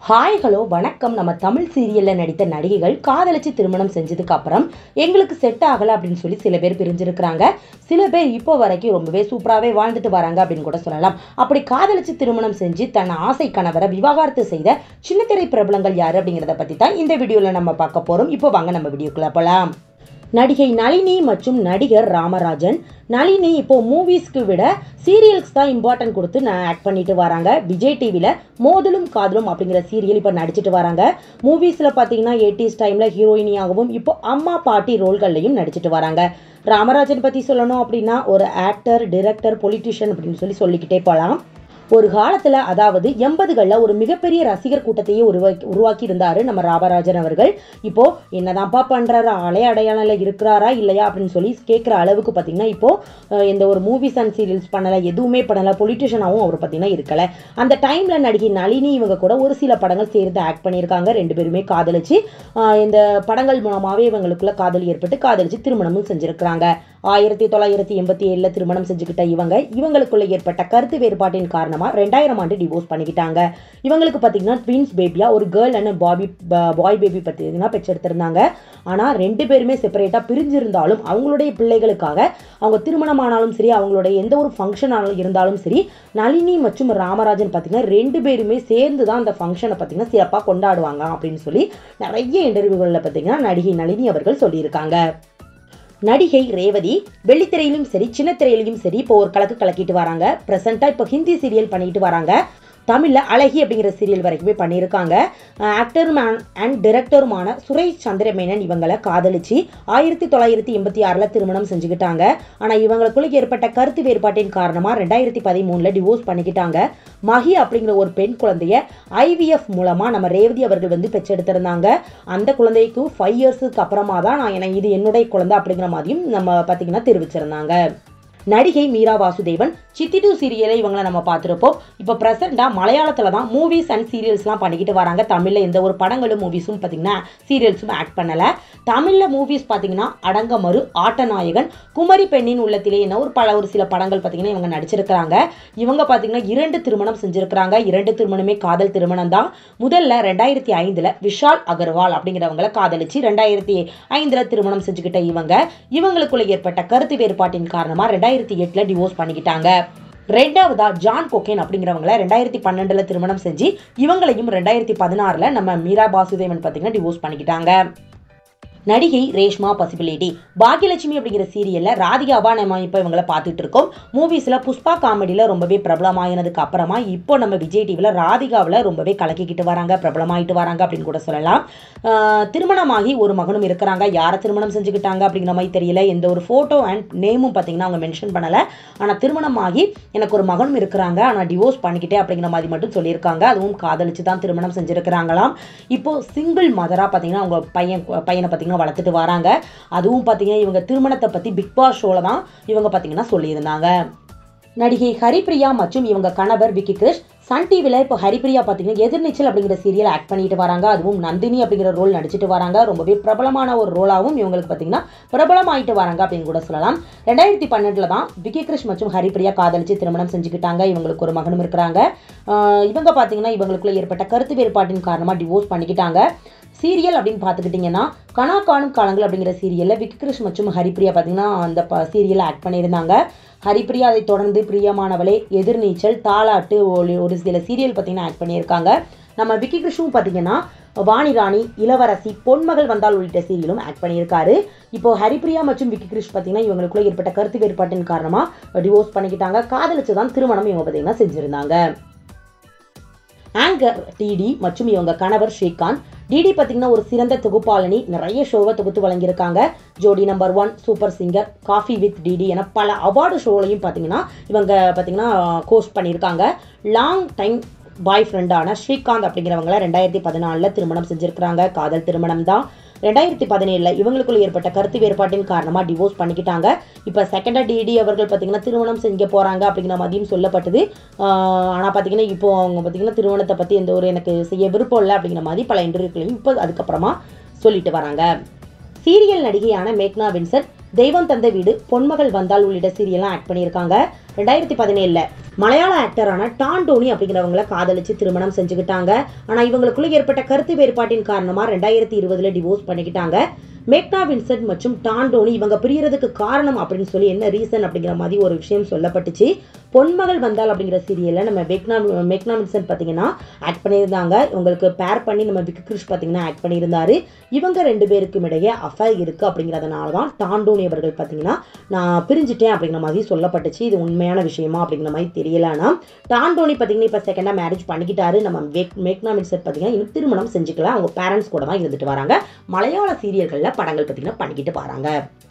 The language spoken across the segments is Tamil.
ஹாய் ஹலோ வணக்கம் நம்ம தமிழ் சீரியலில் நடித்த நடிகைகள் காதலிச்சு திருமணம் செஞ்சதுக்கு அப்புறம் எங்களுக்கு செட் ஆகலை அப்படின்னு சொல்லி சில பேர் பிரிஞ்சிருக்கிறாங்க சில பேர் இப்போ வரைக்கும் ரொம்பவே சூப்பராகவே வாழ்ந்துட்டு வராங்க அப்படின்னு கூட சொல்லலாம் அப்படி காதலிச்சு திருமணம் செஞ்சு தன் ஆசை கணவரை விவாகரத்து செய்த சின்னத்திரை பிரபலங்கள் யார் அப்படிங்கிறத பற்றி தான் இந்த வீடியோவில் நம்ம பார்க்க போகிறோம் இப்போ வாங்க நம்ம வீடியோக்குள்ள போகலாம் நடிகை நளினி மற்றும் நடிகர் ராமராஜன் நளினி இப்போ மூவிஸ்க்கு விட சீரியல்ஸ் தான் இம்பார்ட்டன்ட் கொடுத்து நான் ஆக்ட் பண்ணிட்டு வராங்க விஜய் டிவியில் மோதலும் காதலும் அப்படிங்கிற சீரியல் இப்போ நடிச்சிட்டு வராங்க மூவிஸில் பார்த்தீங்கன்னா எயிட்டிஸ் டைமில் ஹீரோயினியாகவும் இப்போ அம்மா பாட்டி ரோல்கள்லையும் நடிச்சிட்டு வராங்க ராமராஜன் பற்றி சொல்லணும் அப்படின்னா ஒரு ஆக்டர் டிரெக்டர் பொலிட்டிஷியன் அப்படின்னு சொல்லி சொல்லிக்கிட்டே போகலாம் ஒரு காலத்தில் அதாவது எண்பதுகளில் ஒரு மிகப்பெரிய ரசிகர் கூட்டத்தையே உருவாக்கி உருவாக்கி இருந்தாரு நம்ம ராமராஜன் அவர்கள் இப்போ என்னதான்ப்பா பண்றாரு ஆளே அடையாளம்ல இருக்கிறாரா இல்லையா அப்படின்னு சொல்லி கேட்குற அளவுக்கு பார்த்தீங்கன்னா இப்போ அஹ், எந்த ஒரு மூவிஸ் அண்ட் சீரியல்ஸ் பண்ணலை எதுவுமே பண்ணலை பொலிட்டிஷியனாகவும் அவர் பார்த்தீங்கன்னா இருக்கல அந்த டைம்ல நடிகை நளினி இவங்க கூட ஒரு சில படங்கள் சேர்ந்து ஆக்ட் பண்ணியிருக்காங்க ரெண்டு பேருமே காதலிச்சு அஹ், இந்த படங்கள் மூலமாகவே இவங்களுக்குள்ள காதல் ஏற்பட்டு காதலிச்சு திருமணமும் செஞ்சிருக்கிறாங்க ஆயிரத்தி தொள்ளாயிரத்தி எண்பத்தி ஏழில் திருமணம் செஞ்சுக்கிட்ட இவங்க இவங்களுக்குள்ள ஏற்பட்ட கருத்து வேறுபாட்டின் காரணமாக ரெண்டாயிரம் ஆண்டு டிவோர்ஸ் பண்ணிக்கிட்டாங்க இவங்களுக்கு பார்த்தீங்கன்னா ட்வின்ஸ் பேபியா ஒரு கேர்ள் அண்ட் பாபி பாய் பேபி பார்த்தீங்கன்னா பெற்றெடுத்திருந்தாங்க ஆனால் ரெண்டு பேருமே செப்பரேட்டாக பிரிஞ்சிருந்தாலும் அவங்களுடைய பிள்ளைகளுக்காக அவங்க திருமணமானாலும் சரி அவங்களுடைய எந்த ஒரு ஃபங்க்ஷன் இருந்தாலும் சரி நளினி மற்றும் ராமராஜன் பார்த்தீங்கன்னா ரெண்டு பேருமே சேர்ந்து தான் அந்த ஃபங்க்ஷனை பார்த்தீங்கன்னா சிறப்பாக கொண்டாடுவாங்க அப்படின்னு சொல்லி நிறைய இன்டர்வியூகளில் பார்த்தீங்கன்னா நடிகை நளினி அவர்கள் சொல்லியிருக்காங்க நடிகை ரேவதி வெள்ளித்திரையிலும் சரி சின்ன திரையிலையும் சரி இப்போ ஒரு கலக்கு கலக்கிட்டு வராங்க ப்ரெசென்ட்டாக இப்போ ஹிந்தி சீரியல் பண்ணிட்டு வராங்க தமிழில் அழகி அப்படிங்கிற சீரியல் வரைக்குமே பண்ணியிருக்காங்க ஆக்டரும் அண்ட் டிரெக்டருமான சுரேஷ் சந்திரமேனன் இவங்களை காதலிச்சு ஆயிரத்தி தொள்ளாயிரத்தி எண்பத்தி ஆறில் திருமணம் செஞ்சுக்கிட்டாங்க ஆனால் இவங்களுக்குள்ள ஏற்பட்ட கருத்து வேறுபாட்டின் காரணமாக ரெண்டாயிரத்தி பதிமூணில் டிவோர்ஸ் பண்ணிக்கிட்டாங்க மஹி அப்படிங்கிற ஒரு பெண் குழந்தைய ஐவிஎஃப் மூலமாக நம்ம ரேவதி அவர்கள் வந்து பெற்றெடுத்திருந்தாங்க அந்த குழந்தைக்கு ஃபைவ் இயர்ஸுக்கு அப்புறமா தான் நான் என இது என்னுடைய குழந்தை அப்படிங்கிற மாதிரியும் நம்ம பார்த்தீங்கன்னா தெரிவிச்சிருந்தாங்க நடிகை மீரா வாசுதேவன் சித்தி டூ சீரியலை இவங்களை நம்ம பார்த்துருப்போம் இப்போ ப்ரெசெண்டாக மலையாளத்தில் தான் மூவிஸ் அண்ட் சீரியல்ஸ்லாம் பண்ணிக்கிட்டு வராங்க தமிழில் எந்த ஒரு படங்களும் மூவிஸும் பார்த்தீங்கன்னா சீரியல்ஸும் ஆக்ட் பண்ணலை தமிழில் மூவிஸ் பார்த்தீங்கன்னா அடங்கமறு ஆட்டநாயகன் குமரி பெண்ணின் உள்ளத்திலே என்ன ஒரு பல ஒரு சில படங்கள் பார்த்தீங்கன்னா இவங்க நடிச்சிருக்கிறாங்க இவங்க பார்த்தீங்கன்னா இரண்டு திருமணம் செஞ்சுருக்கிறாங்க இரண்டு திருமணமே காதல் திருமணம் தான் முதல்ல ரெண்டாயிரத்தி ஐந்தில் விஷால் அகர்வால் அப்படிங்கிறவங்கள காதலிச்சு ரெண்டாயிரத்தி ஐந்தில் திருமணம் செஞ்சுக்கிட்ட இவங்க இவங்களுக்குள்ள ஏற்பட்ட கருத்து வேறுபாட்டின் காரணமாக ரெண்டாயிரத்தி எட்டில் டிவோர்ஸ் பண்ணிக்கிட்டாங்க ரெண்டாவதா ஜான் கோகேன் அப்படிங்கிறவங்கள ரெண்டாயிரத்தி பன்னெண்டுல திருமணம் செஞ்சு இவங்களையும் ரெண்டாயிரத்தி பதினாறுல நம்ம மீரா பாசுதேவன் பார்த்தீங்கன்னா டிவோர்ஸ் பண்ணிக்கிட்டாங்க நடிகை ரேஷ்மா பசிபிலிட்டி பாக்யலட்சுமி அப்படிங்கிற சீரியல்ல ராதிகாவா நம்ம இப்போ இவங்களை பார்த்துட்டு இருக்கோம் மூவிஸில் புஷ்பா காமெடியில் ரொம்பவே பிரபலமாயினதுக்கு அப்புறமா இப்போ நம்ம விஜய் டிவியில் ராதிகாவில் ரொம்பவே கலக்கிக்கிட்டு வராங்க பிரபலமாயிட்டு வராங்க அப்படின்னு கூட சொல்லலாம் ஆஹ் திருமணமாகி ஒரு மகனும் இருக்கிறாங்க யாரை திருமணம் செஞ்சுக்கிட்டாங்க அப்படிங்கிற மாதிரி தெரியல எந்த ஒரு ஃபோட்டோ அண்ட் நேமும் பார்த்தீங்கன்னா அவங்க மென்ஷன் பண்ணலை ஆனால் திருமணமாகி எனக்கு ஒரு மகனும் இருக்கிறாங்க ஆனால் டிவோர்ஸ் பண்ணிக்கிட்டே அப்படிங்கிற மாதிரி மட்டும் சொல்லியிருக்காங்க அதுவும் காதலிச்சு தான் திருமணம் செஞ்சுருக்கிறாங்களாம் இப்போ சிங்கிள் மதராக பார்த்தீங்கன்னா அவங்க பையன் பையனை பார்த்தீங்கன்னா வளர்த்துட்டு வராங்க அதுவும் பார்த்தீங்கன்னா இவங்க திருமணத்தை பற்றி பிக் பாஸ் ஷோவில் தான் இவங்க பார்த்தீங்கன்னா சொல்லியிருந்தாங்க நடிகை ஹரிப்ரியா மற்றும் இவங்க கணவர் விக்கி கிருஷ் சன் டிவியில் இப்போ ஹரிப்ரியா பார்த்தீங்கன்னா எதிர்நீச்சல் அப்படிங்கிற சீரியல் ஆக்ட் பண்ணிட்டு வராங்க அதுவும் நந்தினி அப்படிங்கிற ரோல் நடிச்சிட்டு வராங்க ரொம்பவே பிரபலமான ஒரு ரோலாகவும் இவங்களுக்கு பார்த்தீங்கன்னா பிரபலமாயிட்டு வராங்க அப்படின்னு கூட சொல்லலாம் ரெண்டாயிரத்தி பன்னெண்டில் தான் விக்கி கிருஷ் மற்றும் ஹரிப்ரியா காதலிச்சு திருமணம் செஞ்சுக்கிட்டாங்க இவங்களுக்கு ஒரு மகனும் இருக்கிறாங்க ஆஹ் இவங்க பார்த்தீங்கன்னா இவங்களுக்குள்ள ஏற்பட்ட கருத்து வேறுபாட்டின் காரணமாக டிவோர்ஸ் பண்ணிக்கிட்டாங்க சீரியல் அப்படின்னு பார்த்துக்கிட்டிங்கன்னா கனா காணும் காலங்கள் அப்படிங்கிற சீரியலில் விக்கி கிருஷ் மற்றும் ஹரிப்ரியா பார்த்தீங்கன்னா அந்த ப சீரியலில் ஆக்ட் பண்ணியிருந்தாங்க ஹரிப்ரியா அதை தொடர்ந்து பிரியமானவளே எதிர்நீச்சல் தாலாட்டு ஒரு ஒரு சில சீரியல் பார்த்தீங்கன்னா ஆக்ட் பண்ணியிருக்காங்க நம்ம விக்கி கிருஷ்ணும் பார்த்தீங்கன்னா வாணி ராணி இளவரசி பொன்மகள் வந்தால் உள்ளிட்ட சீரியலும் ஆக்ட் பண்ணியிருக்காரு இப்போ ஹரிப்ரியா மற்றும் விக்கி கிருஷ் பார்த்தீங்கன்னா இவங்களுக்குள்ள ஏற்பட்ட கருத்து வேறுபாட்டின் காரணமாக டிவோர்ஸ் பண்ணிக்கிட்டாங்க காதலிச்சு தான் திருமணம் இவங்க பார்த்தீங்கன்னா செஞ்சுருந்தாங்க ஆங்கர் டிடி மற்றும் இவங்க கணவர் ஸ்ரீகாந்த் டிடி பார்த்தீங்கன்னா ஒரு சிறந்த தொகுப்பாளனி நிறைய ஷோவை தொகுத்து வழங்கியிருக்காங்க Jodi number one super singer coffee with DD என பல அவார்டு ஷோலையும் பார்த்தீங்கன்னா இவங்க பார்த்தீங்கன்னா கோஸ்ட் பண்ணியிருக்காங்க லாங் டைம் பாய் ஃப்ரெண்டான ஸ்ரீகாந்த் அப்படிங்கிறவங்கள ரெண்டாயிரத்தி பதினாலில் திருமணம் செஞ்சுருக்கிறாங்க காதல் திருமணம் தான் ரெண்டாயிரத்தி பதினேழில் இவங்களுக்குள்ள ஏற்பட்ட கருத்து வேறுபாட்டின் காரணமாக டிவோர்ஸ் பண்ணிக்கிட்டாங்க இப்போ செகண்டாக டிடி அவர்கள் பார்த்தீங்கன்னா திருமணம் செஞ்சு போகிறாங்க அப்படிங்கிற மாதிரியும் சொல்லப்பட்டது ஆனால் பார்த்தீங்கன்னா இப்போ அவங்க பார்த்தீங்கன்னா திருமணத்தை பற்றி எந்த ஒரு எனக்கு செய்ய விருப்பம் இல்லை அப்படிங்கிற மாதிரி பல இன்டர்வியூக்களையும் இப்போ அதுக்கப்புறமா சொல்லிட்டு வராங்க சீரியல் நடிகையான மேக்னா வின்சென்ட் தெய்வம் தந்த வீடு பொன்மகள் வந்தால் உள்ளிட்ட சீரியல்லாம் ஆக்ட் பண்ணியிருக்காங்க ரெண்டாயிரத்தி பதினேழில் மலையாள ஆக்டரான டான்டோனி அப்படிங்கிறவங்கள காதலிச்சு திருமணம் செஞ்சுக்கிட்டாங்க ஆனால் இவங்களுக்குள்ள ஏற்பட்ட கருத்து வேறுபாட்டின் காரணமாக ரெண்டாயிரத்தி இருபதுல டிவோர்ஸ் பண்ணிக்கிட்டாங்க மேக்னா வின்சென்ட் மற்றும் டான்டோனி இவங்க பிரியறதுக்கு காரணம் அப்படின்னு சொல்லி என்ன ரீசன் அப்படிங்கிற மாதிரி ஒரு விஷயம் சொல்லப்பட்டுச்சு பொன்மகள் வந்தால் அப்படிங்கிற சீரியலில் நம்ம மேக்னா மேக்னா வின்சென்ட் பார்த்தீங்கன்னா ஆக்ட் பண்ணியிருந்தாங்க இவங்களுக்கு பேர் பண்ணி நம்ம விக்கு கிருஷ் பார்த்தீங்கன்னா ஆக்ட் பண்ணியிருந்தாரு இவங்க ரெண்டு பேருக்கும் இடையே அஃபேர் இருக்குது அப்படிங்கிறதுனால தான் டாண்டோனி அவர்கள் பார்த்தீங்கன்னா நான் பிரிஞ்சுட்டேன் அப்படிங்கிற மாதிரி சொல்லப்பட்டுச்சு இது உண்மையான விஷயமா அப்படிங்கிற மாதிரி தெரியலனா டாண்டோனி பார்த்தீங்கன்னா இப்போ செகண்டாக மேரேஜ் பண்ணிக்கிட்டாரு நம்ம மேக் மேக்னா வின்சென்ட் பார்த்தீங்கன்னா இன்னும் திருமணம் செஞ்சுக்கல அவங்க பேரண்ட்ஸ் கூட தான் இருந்துட்டு வராங்க மலையாள சீரியல்களில் படங்கள் பார்த்தீங்கன்னா பண்ணிக்கிட்டு வராங்க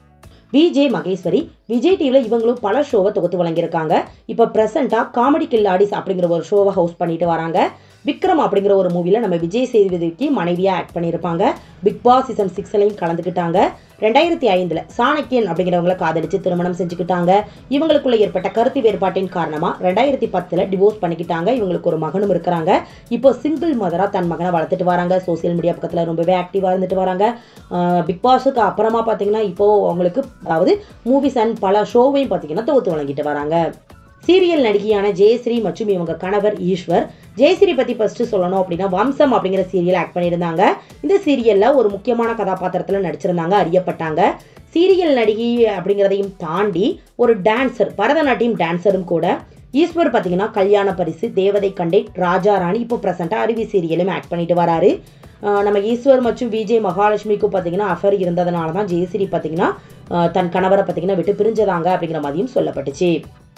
விஜே மகேஸ்வரி விஜய் டிவியில் இவங்களும் பல ஷோவை தொகுத்து வழங்கியிருக்காங்க இப்போ ப்ரெசெண்டாக காமெடி கில்லாடிஸ் அப்படிங்கிற ஒரு ஷோவை ஹோஸ்ட் பண்ணிட்டு வராங்க விக்ரம் அப்படிங்கிற ஒரு மூவியில் நம்ம விஜய் சேதுபதிக்கு மனைவியாக ஆக்ட் பண்ணியிருப்பாங்க பிக் பாஸ் சீசன் சிக்ஸ்லையும் கலந்துக்கிட்டாங்க ரெண்டாயிரத்தி ஐந்தில் சாணக்கியன் அப்படிங்கிறவங்கள காதலிச்சு திருமணம் செஞ்சுக்கிட்டாங்க இவங்களுக்குள்ள ஏற்பட்ட கருத்து வேறுபாட்டின் காரணமாக ரெண்டாயிரத்தி பத்தில் டிவோர்ஸ் பண்ணிக்கிட்டாங்க இவங்களுக்கு ஒரு மகனும் இருக்கிறாங்க இப்போ சிங்கிள் மதராக தன் மகனை வளர்த்துட்டு வராங்க சோசியல் மீடியா பக்கத்தில் ரொம்பவே ஆக்டிவாக இருந்துட்டு வராங்க பிக் பாஸுக்கு அப்புறமா பார்த்தீங்கன்னா இப்போ அவங்களுக்கு அதாவது மூவிஸ் அண்ட் பல ஷோவையும் பார்த்தீங்கன்னா தொகுத்து வழங்கிட்டு வராங்க சீரியல் நடிகையான ஜெயஸ்ரீ மற்றும் இவங்க கணவர் ஈஸ்வர் ஜெயஸ்ரீ பத்தி ஃபர்ஸ்ட் சொல்லணும் அப்படின்னா வம்சம் அப்படிங்கிற சீரியல் ஆக்ட் பண்ணியிருந்தாங்க இந்த சீரியல்ல ஒரு முக்கியமான கதாபாத்திரத்துல நடிச்சிருந்தாங்க அறியப்பட்டாங்க சீரியல் நடிகை அப்படிங்கிறதையும் தாண்டி ஒரு டான்சர் பரதநாட்டியம் டான்சரும் கூட ஈஸ்வர் பார்த்தீங்கன்னா கல்யாண பரிசு தேவதை கண்டே ராஜா ராணி இப்போ ப்ரெசெண்டாக அருவி சீரியலும் ஆக்ட் பண்ணிட்டு வராரு ஆஹ் நம்ம ஈஸ்வர் மற்றும் விஜய் மகாலட்சுமிக்கும் பார்த்தீங்கன்னா அஃபர் இருந்ததுனால தான் ஜெயஸ்ரீ பார்த்தீங்கன்னா ஆஹ் தன் கணவரை பார்த்தீங்கன்னா விட்டு பிரிஞ்சதாங்க அப்படிங்கிற மாதிரியும் சொல்லப்பட்டுச்சு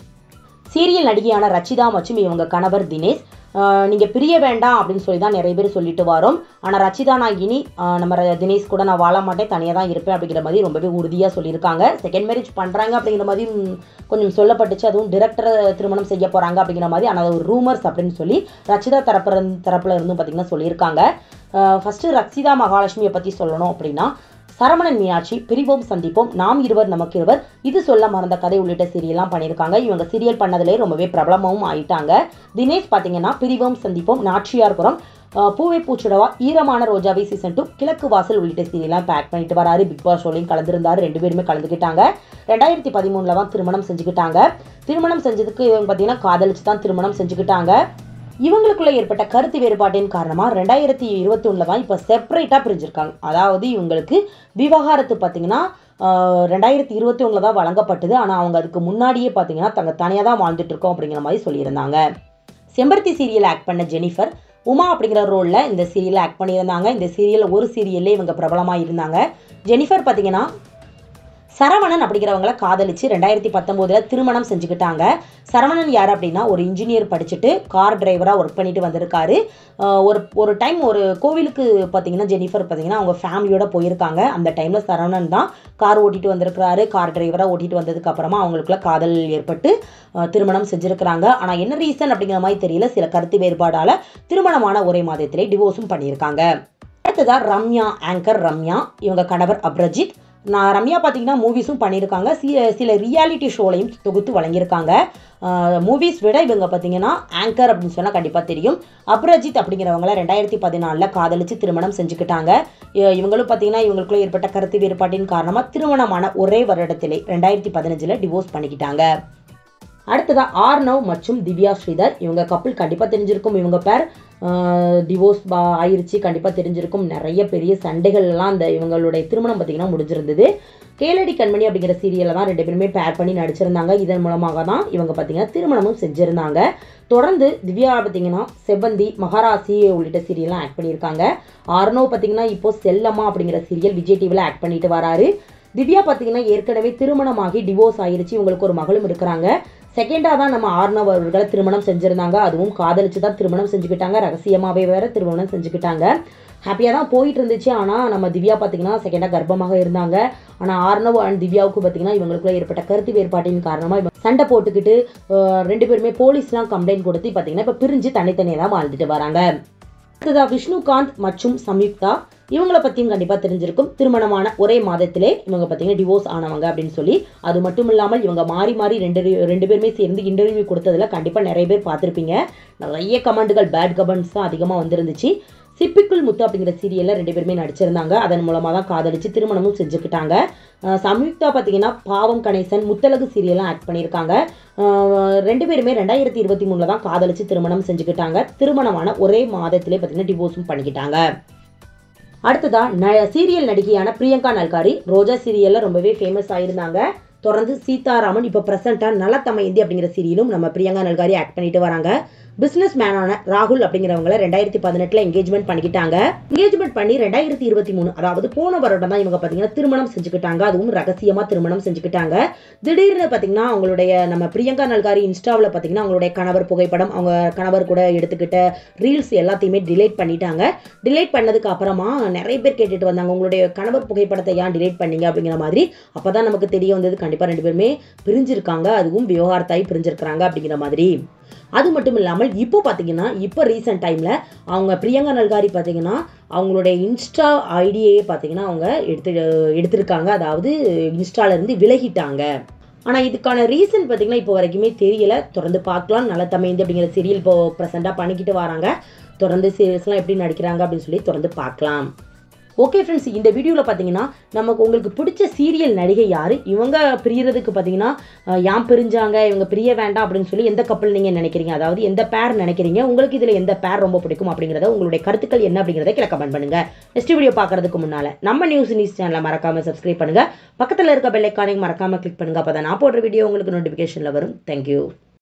சீரியல் நடிகையான ரச்சிதா மற்றும் இவங்க கணவர் தினேஷ் ஆஹ் நீங்க பிரிய வேண்டாம் அப்படின்னு சொல்லி தான் நிறைய பேர் சொல்லிட்டு வரோம் ஆனா ரச்சிதா நான் இனி ஆஹ் நம்ம ர- தினேஷ் கூட நான் வாழ மாட்டேன் தனியாக தான் இருப்பேன் அப்படிங்கிற மாதிரி ரொம்பவே உறுதியா சொல்லியிருக்காங்க செகண்ட் மேரேஜ் பண்றாங்க அப்படிங்கிற மாதிரி ம், கொஞ்சம் சொல்லப்பட்டுச்சு அதுவும் டிரெக்டர் திருமணம் செய்ய போறாங்க அப்படிங்கிற மாதிரி ஆனால் அது ஒரு ரூமர்ஸ் அப்படின்னு சொல்லி ரச்சிதா தரப்புல இருந்து- தரப்புல இருந்தும் பார்த்தீங்கன்னா சொல்லியிருக்காங்க ஃபர்ஸ்ட் ரச்சிதா மகாலட்சுமியை பத்தி சொல்லணும் அப்படின்னா சரவணன் மீனாட்சி பிரிவோம் சந்திப்போம் நாம் இருவர் நமக்கு இருவர் இது சொல்ல மறந்த கதை உள்ளிட்ட சீரியல்லாம் பண்ணியிருக்காங்க இவங்க சீரியல் பண்ணதுலேயே ரொம்பவே பிரபலமாகவும் ஆயிட்டாங்க தினேஷ் பார்த்தீங்கன்னா பிரிவோம் சந்திப்போம் நாச்சியார்புரம் அஹ், பூவை பூச்சுடவா ஈரமான ரோஜாவை சீசன் டூ கிழக்கு வாசல் உள்ளிட்ட சீரியல்லாம் பேக் பண்ணிட்டு வராரு பிக் பாஸ் ஷோலையும் கலந்துருந்தாரு ரெண்டு பேருமே கலந்துக்கிட்டாங்க ரெண்டாயிரத்தி பதிமூணுல தான் திருமணம் செஞ்சுக்கிட்டாங்க திருமணம் செஞ்சதுக்கு இவங்க பார்த்தீங்கன்னா காதலிச்சு தான் திருமணம் செஞ்சுக்கிட்டாங்க இவங்களுக்குள்ள ஏற்பட்ட கருத்து வேறுபாட்டின் காரணமா ரெண்டாயிரத்தி இருபத்தி ஒண்ணுல தான் இப்போ செப்பரேட்டா பிரிஞ்சிருக்காங்க அதாவது இவங்களுக்கு விவகாரத்து பார்த்தீங்கன்னா ஆஹ், ரெண்டாயிரத்தி இருபத்தி ஒண்ணுல தான் வழங்கப்பட்டது ஆனால் அவங்க அதுக்கு முன்னாடியே பார்த்தீங்கன்னா தங்க தனியாக தான் வாழ்ந்துட்டு இருக்கோம் அப்படிங்கிற மாதிரி சொல்லியிருந்தாங்க செம்பருத்தி சீரியல் ஆக்ட் பண்ண ஜெனிஃபர் உமா அப்படிங்கிற ரோலில் இந்த சீரியல் ஆக்ட் பண்ணியிருந்தாங்க இந்த சீரியல் ஒரு சீரியல்லே இவங்க பிரபலமாக இருந்தாங்க ஜெனிஃபர் பார்த்தீங்கன்னா சரவணன் அப்படிங்கிறவங்கள காதலிச்சு ரெண்டாயிரத்தி பத்தொம்போதுல திருமணம் செஞ்சுக்கிட்டாங்க சரவணன் யார் அப்படின்னா ஒரு இன்ஜினியர் படிச்சுட்டு கார் டிரைவராக ஒர்க் பண்ணிட்டு வந்திருக்காரு ஆஹ் ஒரு ஒரு டைம் ஒரு கோவிலுக்கு பார்த்தீங்கன்னா ஜெனிஃபர் பார்த்தீங்கன்னா அவங்க ஃபேமிலியோட போயிருக்காங்க அந்த டைமில் சரவணன் தான் கார் ஓட்டிட்டு வந்திருக்கிறாரு கார் டிரைவராக ஓட்டிட்டு வந்ததுக்கு அப்புறமா அவங்களுக்குள்ள காதல் ஏற்பட்டு ஆஹ் திருமணம் செஞ்சிருக்கிறாங்க ஆனால் என்ன ரீசன் அப்படிங்கிற மாதிரி தெரியல சில கருத்து வேறுபாடால திருமணமான ஒரே மாதத்திலே டிவோர்ஸும் பண்ணியிருக்காங்க அடுத்ததா ரம்யா ஆங்கர் ரம்யா இவங்க கணவர் அப்ரஜித் நான் ரம்யா பார்த்தீங்கன்னா மூவிஸும் பண்ணியிருக்காங்க சி- சில ரியாலிட்டி ஷோலையும் தொகுத்து வழங்கியிருக்காங்க மூவிஸ் விட இவங்க பார்த்தீங்கன்னா ஆங்கர் அப்படின்னு சொன்னால் கண்டிப்பாக தெரியும் அப்ரஜித் அப்படிங்கிறவங்கள ரெண்டாயிரத்தி பதினாலில் காதலிச்சு திருமணம் செஞ்சுக்கிட்டாங்க இ- இவங்களும் பார்த்தீங்கன்னா இவங்களுக்குள்ள ஏற்பட்ட கருத்து வேறுபாட்டின் காரணமாக திருமணமான ஒரே வருடத்திலே ரெண்டாயிரத்தி பதினஞ்சில் டிவோர்ஸ் பண்ணிக்கிட்டாங்க அடுத்ததா ஆர்னவ் மற்றும் திவ்யா ஸ்ரீதர் இவங்க கப்பல் கண்டிப்பாக தெரிஞ்சிருக்கும் இவங்க பேர் டிவோர்ஸ் ஆயிருச்சு கண்டிப்பாக தெரிஞ்சிருக்கும் நிறைய பெரிய சண்டைகள் எல்லாம் அந்த இவங்களுடைய திருமணம் பார்த்தீங்கன்னா முடிஞ்சிருந்தது கேளடி கண்மணி அப்படிங்கிற சீரியலில் தான் ரெண்டு பேருமே பேர் பண்ணி நடிச்சிருந்தாங்க இதன் மூலமாக தான் இவங்க பார்த்தீங்கன்னா திருமணமும் செஞ்சிருந்தாங்க தொடர்ந்து திவ்யா பார்த்தீங்கன்னா செவ்வந்தி மகாராசி உள்ளிட்ட சீரியல்லாம் ஆக்ட் பண்ணியிருக்காங்க ஆர்னவ் பார்த்தீங்கன்னா இப்போ செல்லம்மா அப்படிங்கிற சீரியல் விஜய் டிவியில் ஆக்ட் பண்ணிட்டு வராரு திவ்யா பார்த்தீங்கன்னா ஏற்கனவே திருமணமாகி டிவோர்ஸ் ஆயிருச்சு இவங்களுக்கு ஒரு மகளும் இருக்கிறாங்க செகண்டாக தான் நம்ம ஆர்னவ் அவர்களை திருமணம் செஞ்சுருந்தாங்க அதுவும் காதலிச்சு தான் திருமணம் செஞ்சுக்கிட்டாங்க ரகசியமாகவே வேற திருமணம் செஞ்சுக்கிட்டாங்க ஹாப்பியாக தான் போயிட்டு இருந்துச்சு ஆனால் நம்ம திவ்யா பார்த்தீங்கன்னா செகண்டாக கர்ப்பமாக இருந்தாங்க ஆனால் ஆர்னவ் அண்ட் திவ்யாவுக்கு பார்த்தீங்கன்னா இவங்களுக்குள்ள ஏற்பட்ட கருத்து வேறுபாட்டின் காரணமாக சண்டை போட்டுக்கிட்டு அஹ், ரெண்டு பேருமே போலீஸ்லாம் கம்ப்ளைண்ட் கொடுத்து பார்த்தீங்கன்னா இப்போ பிரிஞ்சு தனித்தனியாக தான் வாழ்ந்துட்டு வராங்க அடுத்ததா விஷ்ணுகாந்த் மற்றும் சம்யுக்தா இவங்கள பற்றியும் கண்டிப்பாக தெரிஞ்சிருக்கும் திருமணமான ஒரே மாதத்திலே இவங்க பார்த்தீங்கன்னா டிவோர்ஸ் ஆனவங்க அப்படின்னு சொல்லி அது மட்டும் இல்லாமல் இவங்க மாறி மாறி ரெண்டு ரெண்டு பேருமே சேர்ந்து இன்டர்வியூ கொடுத்ததுல கண்டிப்பாக நிறைய பேர் பார்த்துருப்பீங்க நிறைய கமெண்ட்டுகள் பேட் கமெண்ட்ஸ் தான் அதிகமாக வந்திருந்துச்சு சிப்பிக்குள் முத்து அப்படிங்கிற சீரியலில் ரெண்டு பேருமே நடிச்சிருந்தாங்க அதன் மூலமாக தான் காதலிச்சு திருமணமும் செஞ்சுக்கிட்டாங்க அஹ் சம்யுக்தா பார்த்தீங்கன்னா பாவம் கணேசன் முத்தலகு சீரியல்லாம் ஆக்ட் பண்ணியிருக்காங்க அஹ் ரெண்டு பேருமே ரெண்டாயிரத்தி இருபத்தி மூணில் தான் காதலிச்சு திருமணம் செஞ்சுக்கிட்டாங்க திருமணமான ஒரே மாதத்திலே பார்த்தீங்கன்னா டிவோர்ஸும் பண்ணிக்கிட்டாங்க அடுத்ததா ந சீரியல் நடிகையான பிரியங்கா நல்காரி ரோஜா சீரியல்ல ரொம்பவே ஃபேமஸ் ஆயிருந்தாங்க தொடர்ந்து சீதாராமன் இப்போ ப்ரெசென்ட்டாக நலத்தமைந்தி அப்படிங்கிற சீரியலும் நம்ம பிரியங்கா நல்காரி ஆக்ட் பண்ணிட்டு வராங்க பிஸ்னஸ் மேனான ராகுல் அப்படிங்கிறவங்கள ரெண்டாயிரத்தி பதினெட்டில் என்கேஜ்மெண்ட் பண்ணிக்கிட்டாங்க என்கேஜ்மெண்ட் பண்ணி ரெண்டாயிரத்தி இருபத்தி மூணு அதாவது போன வருடம் தான் இவங்க பார்த்தீங்கன்னா திருமணம் செஞ்சுக்கிட்டாங்க அதுவும் ரகசியமாக திருமணம் செஞ்சுக்கிட்டாங்க திடீர்னு பார்த்தீங்கன்னா அவங்களுடைய நம்ம பிரியங்கா நல்காரி இன்ஸ்டாவில் பார்த்தீங்கன்னா அவங்களுடைய கணவர் புகைப்படம் அவங்க கணவர் கூட எடுத்துக்கிட்ட ரீல்ஸ் எல்லாத்தையுமே டிலேட் பண்ணிட்டாங்க டிலேட் பண்ணதுக்கு அப்புறமா நிறைய பேர் கேட்டுட்டு வந்தாங்க உங்களுடைய கணவர் புகைப்படத்தை ஏன் டிலேட் பண்ணீங்க அப்படிங்கிற மாதிரி அப்பதான் நமக்கு தெரிய வந்தது கண்டிப்பாக ரெண்டு பேருமே பிரிஞ்சிருக்காங்க அதுவும் விவகாரத்தாய் பிரிஞ்சிருக்கிறாங்க அப்படிங்கிற மாதிரி அது மட்டும் இல்லாமல் இப்போ பார்த்தீங்கன்னா இப்போ ரீசெண்ட் டைமில் அவங்க பிரியங்கா நல்காரி பார்த்தீங்கன்னா அவங்களுடைய இன்ஸ்டா ஐடியே பார்த்தீங்கன்னா அவங்க எடுத்து எடுத்திருக்காங்க அதாவது இன்ஸ்டால இருந்து விலகிட்டாங்க ஆனால் இதுக்கான ரீசன் பார்த்தீங்கன்னா இப்போ வரைக்குமே தெரியல தொடர்ந்து பார்க்கலாம் நல்ல தமைந்து அப்படிங்கிற சீரியல் இப்போ ப்ரெசெண்டாக பண்ணிக்கிட்டு வராங்க தொடர்ந்து சீரியல்ஸ்லாம் எப்படி நடிக்கிறாங்க அப்படின்னு சொல்லி தொடர்ந்து பார்க்கலாம் ஓகே ஃப்ரெண்ட்ஸ் இந்த வீடியோவில் பார்த்தீங்கன்னா நமக்கு உங்களுக்கு பிடிச்ச சீரியல் நடிகை யார் இவங்க பிரியறதுக்கு பார்த்தீங்கன்னா அஹ், யான் பிரிஞ்சாங்க இவங்க பிரிய வேண்டாம் அப்படின்னு சொல்லி எந்த கப்பல் நீங்கள் நினைக்கிறீங்க அதாவது எந்த பேர் நினைக்கிறீங்க உங்களுக்கு இதில் எந்த பேர் ரொம்ப பிடிக்கும் அப்படிங்கிறத உங்களுடைய கருத்துக்கள் என்ன அப்படிங்கிறத கீழே கமெண்ட் பண்ணுங்க நெக்ஸ்ட் வீடியோ பார்க்கறதுக்கு முன்னால் நம்ம நியூஸ் நியூஸ் சேனலை மறக்காம சப்ஸ்கிரைப் பண்ணுங்க பக்கத்தில் இருக்க பெல் ஐக்கானையும் மறக்காம கிளிக் பண்ணுங்க அப்போ தான் நான் போடுற வீடியோ உங்களுக்கு நோட்டிஃபிகேஷனில் வரும் தேங்க்யூ